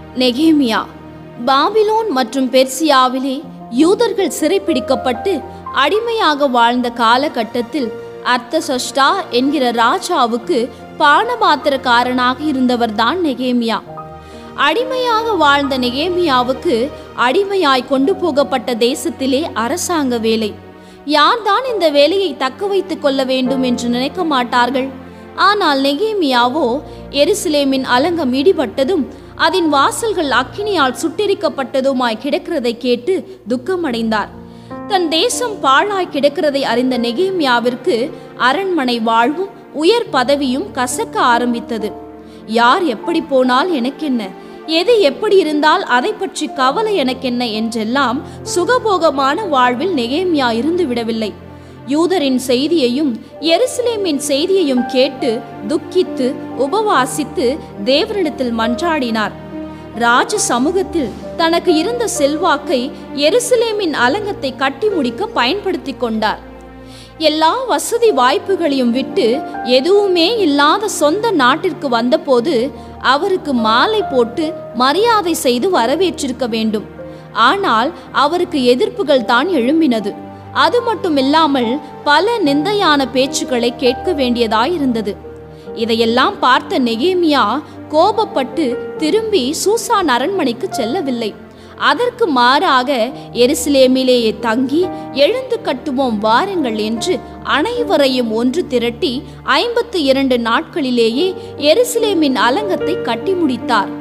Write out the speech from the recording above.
நெகேமியா பாபிலோன் மற்றும் பெர்சியாவிலே யூதர்கள் சிறைப்பிடிக்கப்பட்டு அடிமையாக வாழ்ந்த காலகட்டத்தில் அர்த்தசஷ்டா என்கிற ராஜாவுக்கு பானபாத்திரக்காரனாக இருந்தவர்தான் நெகேமியா அடிமையாக வாழ்ந்த நெகேமியாவுக்கு அடிமையாய் கொண்டு போகப்பட்ட தேசத்திலே அரசாங்க வேலை யார்தான் இந்த வேலையை தக்க வைத்துக் கொள்ள வேண்டும் என்று நினைக்க மாட்டார்கள் ஆனால் நெகேமியாவோ எருசலேமின் அலங்கம் இடிபட்டதும் அதன் வாசல்கள் அக்கினியால் சுட்டெரிக்கப்பட்டதுமாய் கிடக்கிறதை கேட்டு துக்கமடைந்தார் தன் தேசம் பாழாய் கிடக்கிறதை அறிந்த நெகேமியாவிற்கு அரண்மனை வாழ்வும் உயர் பதவியும் கசக்க ஆரம்பித்தது யார் எப்படி போனால் எனக்கென்ன எது எப்படி இருந்தால் அதை பற்றி கவலை எனக்கென்ன என்றெல்லாம் சுகபோகமான வாழ்வில் நெகேமியா இருந்து விடவில்லை யூதரின் செய்தியையும் எருசலேமின் செய்தியையும் கேட்டு துக்கித்து உபவாசித்து தேவனிடத்தில் மன்றாடினார் ராஜ சமூகத்தில் தனக்கு இருந்த செல்வாக்கை எருசலேமின் அலங்கத்தை கட்டி முடிக்க பயன்படுத்தி கொண்டார் எல்லா வசதி வாய்ப்புகளையும் விட்டு எதுவுமே இல்லாத சொந்த நாட்டிற்கு வந்தபோது அவருக்கு மாலை போட்டு மரியாதை செய்து வரவேற்றிருக்க வேண்டும் ஆனால் அவருக்கு எதிர்ப்புகள் தான் எழும்பினது அது மட்டும் இல்லாமல் பல நிந்தையான பேச்சுக்களை கேட்க வேண்டியதாயிருந்தது இதையெல்லாம் பார்த்த நெகேமியா கோபப்பட்டு திரும்பி சூசான் அரண்மனைக்கு செல்லவில்லை அதற்கு மாறாக எருசலேமிலேயே தங்கி எழுந்து கட்டுவோம் வாருங்கள் என்று அனைவரையும் ஒன்று திரட்டி ஐம்பத்து இரண்டு நாட்களிலேயே எருசலேமின் அலங்கத்தை கட்டி முடித்தார்